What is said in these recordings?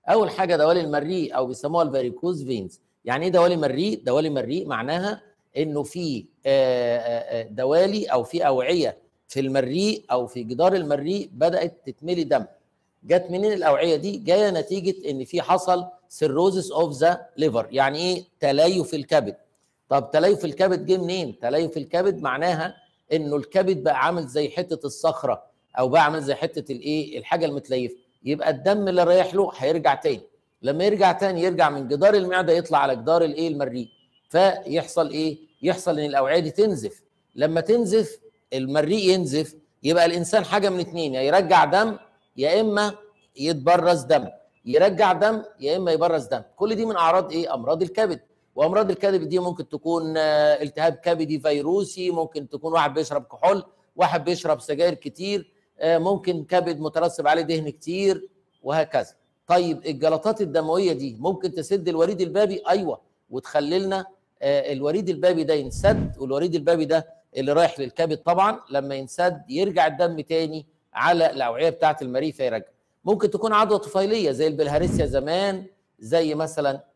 اول حاجه دوالي المريء او بيسموها الفاريكوز فينز يعني ايه دوالي مريء دوالي مريء معناها انه في آه، آه، آه، دوالي او في اوعيه في المريء او في جدار المريء بدات تتملي دم جت منين الاوعيه دي جايه نتيجه ان في حصل سيروزس اوف ذا ليفر يعني ايه تليف الكبد طب تليف الكبد جه منين تليف الكبد معناها انه الكبد بقى عامل زي حته الصخره او بقى عامل زي حته الايه الحاجه المتليفه يبقى الدم اللي رايح له هيرجع تاني لما يرجع تاني يرجع من جدار المعده يطلع على جدار الايه المريء فيحصل ايه يحصل ان الاوعيه دي تنزف لما تنزف المريء ينزف يبقى الانسان حاجه من اتنين يا يرجع دم يا اما يتبرز دم يرجع دم يا اما يبرز دم كل دي من اعراض ايه امراض الكبد وامراض الكبد دي ممكن تكون آه، التهاب كبدي فيروسي ممكن تكون واحد بيشرب كحول واحد بيشرب سجاير كتير آه، ممكن كبد مترسب عليه دهن كتير وهكذا طيب الجلطات الدمويه دي ممكن تسد الوريد البابي ايوه وتخلي لنا آه، الوريد البابي ده ينسد والوريد البابي ده اللي رايح للكبد طبعا لما ينسد يرجع الدم تاني على الاوعيه بتاعه المريء فيرجع ممكن تكون عدوى طفيليه زي البلهارسيا زمان زي مثلا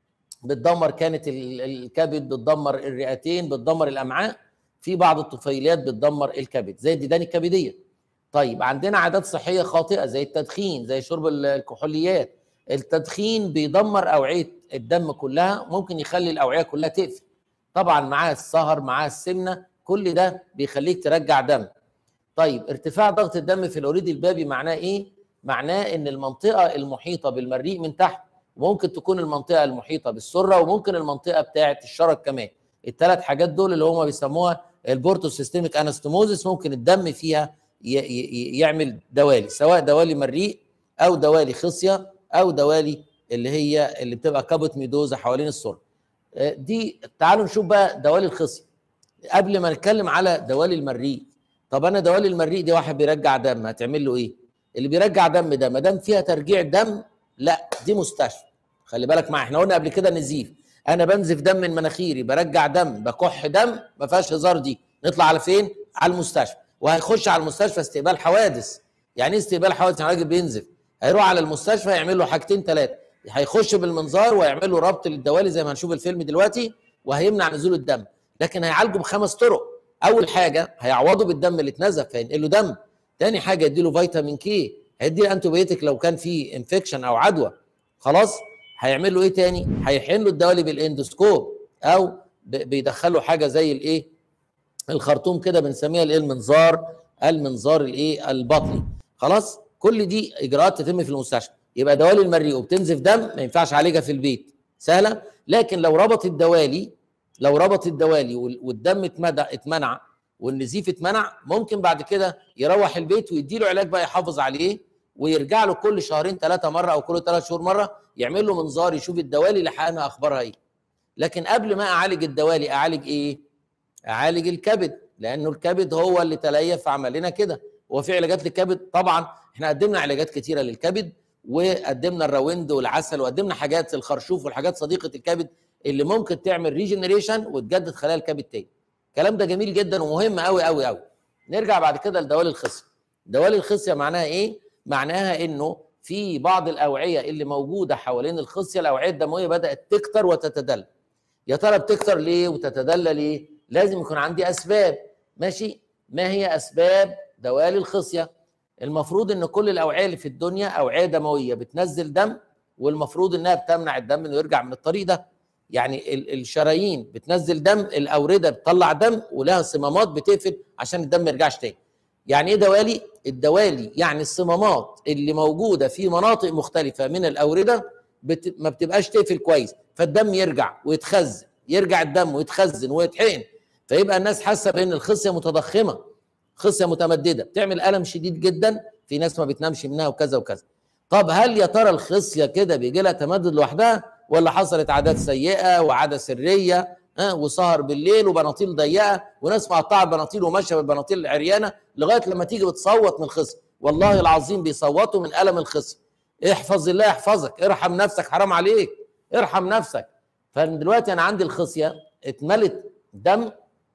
بتدمر كانت ال- الكبد بتدمر الرئتين بتدمر الامعاء في بعض الطفيليات بتدمر الكبد زي الديدان الكبديه طيب عندنا عادات صحيه خاطئه زي التدخين زي شرب ال- الكحوليات التدخين بيدمر اوعيه الدم كلها ممكن يخلي الاوعيه كلها تقفل طبعا معاه السهر معاه السمنه كل ده بيخليك ترجع دم طيب ارتفاع ضغط الدم في الوريد البابي معناه ايه معناه ان المنطقه المحيطه بالمريء من تحت وممكن تكون المنطقه المحيطه بالسره وممكن المنطقه بتاعه الشرج كمان الثلاث حاجات دول اللي هم بيسموها البورتو سيستميك انستموزس ممكن الدم فيها ي- ي- يعمل دوالي سواء دوالي مريء او دوالي خصيه او دوالي اللي هي اللي بتبقى كابوت ميدوزا حوالين السره آه، دي تعالوا نشوف بقى دوالي الخصيه قبل ما نتكلم على دوالي المريء طب انا دوالي المريء دي واحد بيرجع دم هتعمل له ايه اللي بيرجع دم ده ما دام فيها ترجيع دم لا دي مستشفى خلي بالك معايا احنا قلنا قبل كده نزيف انا بنزف دم من مناخيري برجع دم بكح دم ما فيهاش هزار دي نطلع على فين على المستشفى وهيخش على المستشفى استقبال حوادث يعني ايه استقبال حوادث يعني راجل بينزف هيروح على المستشفى يعمل له حاجتين ثلاثه هيخش بالمنظار ويعمل له ربط للدوالي زي ما هنشوف الفيلم دلوقتي وهيمنع نزول الدم لكن هيعالجه بخمس طرق اول حاجه هيعوضه بالدم اللي اتنزف فينقل له دم تاني حاجه يديله فيتامين كي هيدي انتوبيوتيك لو كان في انفكشن او عدوى خلاص هيعمل له ايه تاني هيحقن له الدوالي بالاندوسكوب او ب- بيدخله حاجه زي الايه الخرطوم كده بنسميها الايه المنظار المنظار الايه البطني خلاص كل دي اجراءات تتم في المستشفى يبقى دوالي المريء وبتنزف دم ما ينفعش اعالجها في البيت سهله لكن لو ربط الدوالي لو ربط الدوالي وال- والدم اتمدى اتمنع والنزيف اتمنع ممكن بعد كده يروح البيت ويديله علاج بقى يحافظ عليه ويرجع له كل شهرين ثلاثه مره او كل ثلاث شهور مره يعمل له منظار يشوف الدوالي اللي حقنها اخبارها ايه لكن قبل ما اعالج الدوالي اعالج ايه اعالج الكبد لانه الكبد هو اللي تليف عمل لنا كده هو في علاجات للكبد طبعا احنا قدمنا علاجات كتيره للكبد وقدمنا الراوند والعسل وقدمنا حاجات الخرشوف والحاجات صديقه الكبد اللي ممكن تعمل ريجنريشن وتجدد خلايا الكبد تاني الكلام ده جميل جدا ومهم قوي قوي قوي نرجع بعد كده لدوالي الخصيه دوالي الخصيه معناها ايه معناها انه في بعض الاوعيه اللي موجوده حوالين الخصيه الاوعيه الدمويه بدات تكتر وتتدلى يا ترى بتكتر ليه وتتدلى ليه لازم يكون عندي اسباب ماشي ما هي اسباب دوالي الخصيه المفروض ان كل الاوعيه اللي في الدنيا اوعيه دمويه بتنزل دم والمفروض انها بتمنع الدم انه يرجع من الطريق ده يعني ال- الشرايين بتنزل دم الاورده بتطلع دم ولها صمامات بتقفل عشان الدم ما يرجعش تاني يعني ايه دوالي الدوالي يعني الصمامات اللي موجوده في مناطق مختلفه من الاورده بت... ما بتبقاش تقفل كويس فالدم يرجع ويتخزن يرجع الدم ويتخزن ويتحقن فيبقى الناس حاسه بان الخصيه متضخمه خصيه متمدده بتعمل الم شديد جدا في ناس ما بتنامش منها وكذا وكذا طب هل يا ترى الخصيه كده بيجي لها تمدد لوحدها ولا حصلت عادات سيئه وعاده سريه ها وسهر بالليل وبناطيل ضيقه وناس مقطعه البناطيل وماشيه بالبناطيل العريانه لغايه لما تيجي بتصوت من الخصيه والله العظيم بيصوتوا من الم الخصيه احفظ الله يحفظك ارحم نفسك حرام عليك ارحم نفسك فدلوقتي انا عندي الخصيه اتملت دم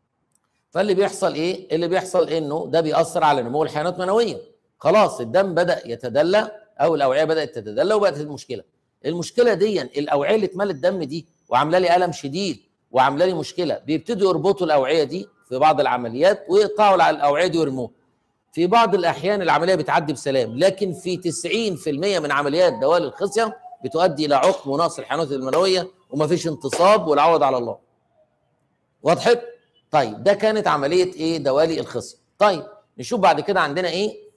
فاللي بيحصل ايه اللي بيحصل انه ده بيأثر على نمو الحيوانات المنويه خلاص الدم بدأ يتدلى او الاوعيه بدات تتدلى وبقت المشكله المشكله دي الاوعيه اللي اتملت دم دي وعامله لي الم شديد وعامله لي مشكله بيبتدوا يربطوا الاوعيه دي في بعض العمليات ويقطعوا على الاوعيه دي ويرموها في بعض الاحيان العمليه بتعدي بسلام لكن في 90% من عمليات دوال الخصيه بتؤدي الى عقم ونقص الحيوانات المنويه ومفيش انتصاب والعوض على الله وضحت طيب ده كانت عمليه ايه دوالي الخصيه طيب نشوف بعد كده عندنا ايه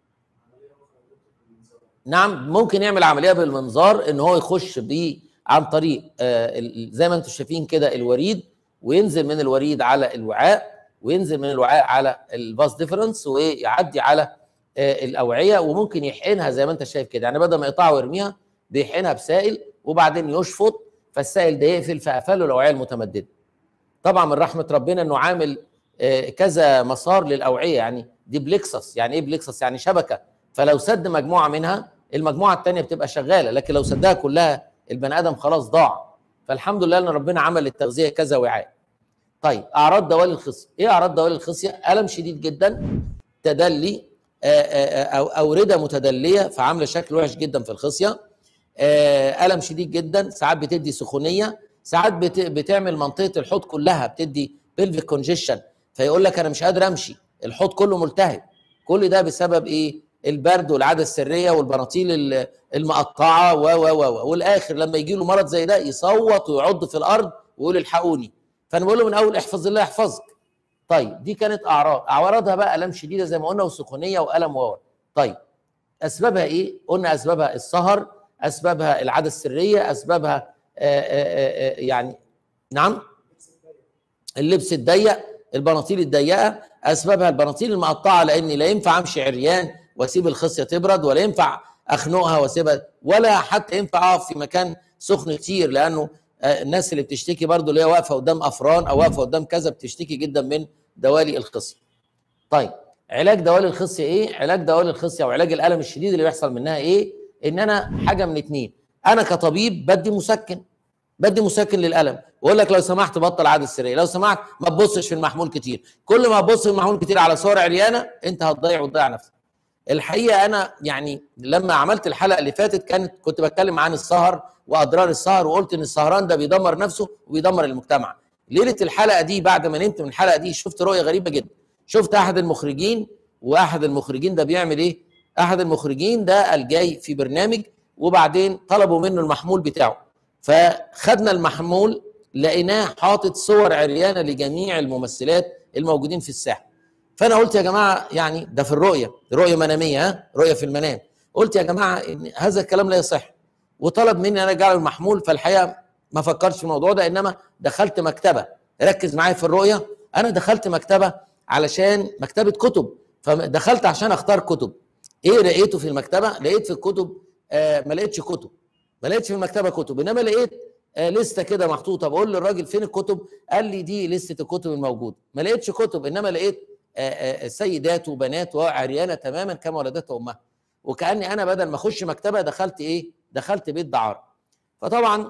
نعم ممكن يعمل عمليه بالمنظار ان هو يخش بيه عن طريق آه زي ما انتم شايفين كده الوريد وينزل من الوريد على الوعاء وينزل من الوعاء على الباس ديفرنس ويعدي على آه الاوعيه وممكن يحقنها زي ما انت شايف كده يعني بدل ما يقطعها ويرميها بيحقنها بسائل وبعدين يشفط فالسائل ده يقفل فقفله الاوعيه المتمدده طبعا من رحمه ربنا انه عامل آه كذا مسار للاوعيه يعني دي بليكسس يعني ايه بليكسس يعني شبكه فلو سد مجموعه منها المجموعه الثانيه بتبقى شغاله لكن لو سدها كلها البني ادم خلاص ضاع فالحمد لله ان ربنا عمل للتغذيه كذا وعاء طيب اعراض دوالي الخصيه ايه اعراض دوالي الخصيه الم شديد جدا تدلي او اورده متدليه فعامله شكل وحش جدا في الخصيه الم شديد جدا ساعات بتدي سخونيه ساعات بتعمل منطقه الحوض كلها بتدي بلفيك كونجيشن فيقول لك انا مش قادر امشي الحوض كله ملتهب كل ده بسبب ايه البرد والعاده السريه والبناطيل المقطعه و و و والاخر لما يجي له مرض زي ده يصوت ويعض في الارض ويقول الحقوني فانا بقول له من اول احفظ الله يحفظك طيب دي كانت اعراض اعراضها بقى الام شديده زي ما قلنا وسخونيه والم و طيب اسبابها ايه قلنا اسبابها السهر اسبابها العاده السريه اسبابها آآ آآ يعني نعم اللبس الضيق البناطيل الضيقه اسبابها البناطيل المقطعه لاني لا ينفع امشي عريان واسيب الخصيه تبرد ولا ينفع اخنقها واسيبها ولا حتى ينفع اقف في مكان سخن كتير لانه الناس اللي بتشتكي برضو اللي هي واقفه قدام افران او واقفه قدام كذا بتشتكي جدا من دوالي الخصيه. طيب علاج دوالي الخصيه ايه؟ علاج دوالي الخصيه وعلاج الالم الشديد اللي بيحصل منها ايه؟ ان انا حاجه من اتنين انا كطبيب بدي مسكن بدي مسكن للالم واقول لك لو سمحت بطل عاده السريه لو سمحت ما تبصش في المحمول كتير كل ما تبص في المحمول كتير على صور عريانه انت هتضيع وتضيع نفسك الحقيقه انا يعني لما عملت الحلقه اللي فاتت كانت كنت بتكلم عن السهر واضرار السهر وقلت ان السهران ده بيدمر نفسه وبيدمر المجتمع ليله الحلقه دي بعد ما نمت من الحلقه دي شفت رؤيه غريبه جدا شفت احد المخرجين واحد المخرجين ده بيعمل ايه احد المخرجين ده الجاي في برنامج وبعدين طلبوا منه المحمول بتاعه فخدنا المحمول لقيناه حاطط صور عريانه لجميع الممثلات الموجودين في الساحه فانا قلت يا جماعه يعني ده في الرؤيه رؤيه مناميه ها رؤيه في المنام قلت يا جماعه إن هذا الكلام لا يصح وطلب مني انا اجعل المحمول فالحقيقه ما فكرتش في الموضوع ده انما دخلت مكتبه ركز معايا في الرؤيه انا دخلت مكتبه علشان مكتبه كتب فدخلت عشان اختار كتب ايه لقيته في المكتبه لقيت في الكتب آه ما لقيتش كتب ما لقيتش في المكتبه كتب انما لقيت آه لسته كده محطوطه بقول للراجل فين الكتب قال لي دي لسته الكتب الموجوده ما لقيتش كتب انما لقيت آه سيدات وبنات وعريانه تماما كما ولدتها امها وكاني انا بدل ما اخش مكتبه دخلت ايه دخلت بيت دعاره فطبعا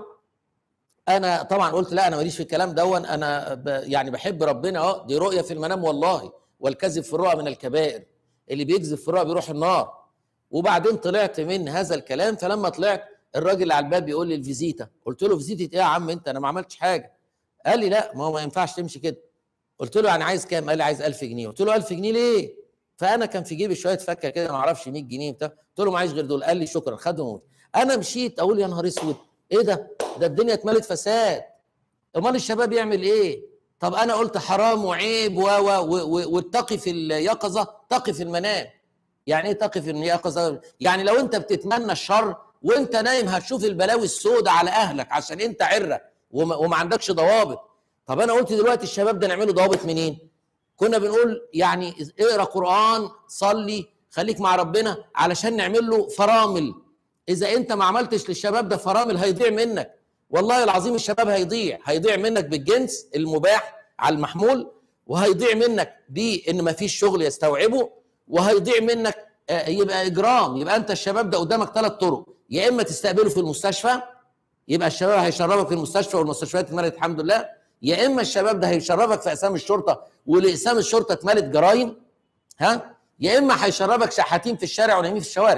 انا طبعا قلت لا انا ماليش في الكلام دون انا ب يعني بحب ربنا اه دي رؤيه في المنام والله والكذب في الرؤى من الكبائر اللي بيكذب في الرؤى بيروح النار وبعدين طلعت من هذا الكلام فلما طلعت الراجل اللي على الباب بيقول لي الفيزيتا قلت له فيزيتا ايه يا عم انت انا ما عملتش حاجه قال لي لا ما هو ما ينفعش تمشي كده قلت له يعني عايز كام قال لي عايز 1000 جنيه قلت له 1000 جنيه ليه فانا كان في جيبي شويه فكه كده ما اعرفش 100 جنيه بتاع قلت له معيش غير دول قال لي شكرا خدهم انا مشيت اقول يا نهار اسود ايه ده ده الدنيا اتملت فساد امال الشباب يعمل ايه طب انا قلت حرام وعيب و و واتقي في اليقظه تقي في المنام يعني ايه تقي في اليقظه يعني لو انت بتتمنى الشر وانت نايم هتشوف البلاوي السوداء على اهلك عشان انت عره وما, وما عندكش ضوابط طب انا قلت دلوقتي الشباب ده نعمله ضوابط منين كنا بنقول يعني اقرا قران صلي خليك مع ربنا علشان نعمل له فرامل اذا انت ما عملتش للشباب ده فرامل هيضيع منك والله العظيم الشباب هيضيع هيضيع منك بالجنس المباح على المحمول وهيضيع منك بان ما فيش شغل يستوعبه وهيضيع منك يبقى اجرام يبقى انت الشباب ده قدامك ثلاث طرق يا اما تستقبله في المستشفى يبقى الشباب هيشربك في المستشفى والمستشفيات اتملت الحمد لله يا اما الشباب ده هيشربك في اقسام الشرطه ولاقسام الشرطه اتملت جرايم ها يا اما هيشربك شحاتين في الشارع ونايمين في الشوارع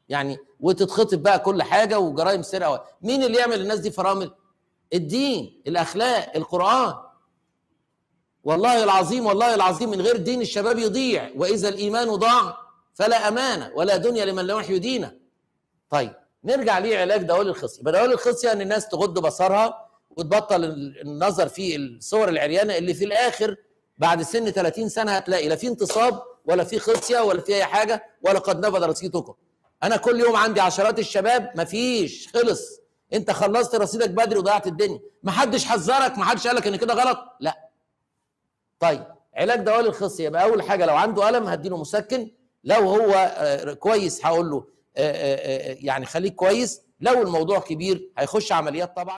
يعني وتتخطف بقى كل حاجه وجرائم سرقه مين اللي يعمل الناس دي فرامل الدين الاخلاق القران والله العظيم والله العظيم من غير دين الشباب يضيع واذا الايمان ضاع فلا امانه ولا دنيا لمن لا يحيي دينه طيب نرجع ليه علاج دوالي الخصيه يبقى دوالي الخصيه ان الناس تغض بصرها وتبطل النظر في الصور العريانه اللي في الاخر بعد سن 30 سنه هتلاقي لا في انتصاب ولا في خصيه ولا في اي حاجه ولا قد نفذ رصيدكم انا كل يوم عندي عشرات الشباب مفيش خلص انت خلصت رصيدك بدري وضيعت الدنيا محدش حذرك محدش قال لك ان كده غلط لا طيب علاج دوالي الخصيه يبقى اول حاجه لو عنده الم هديله مسكن لو هو آه، كويس هقول له آه، آه، آه، يعني خليك كويس لو الموضوع كبير هيخش عمليات طبعا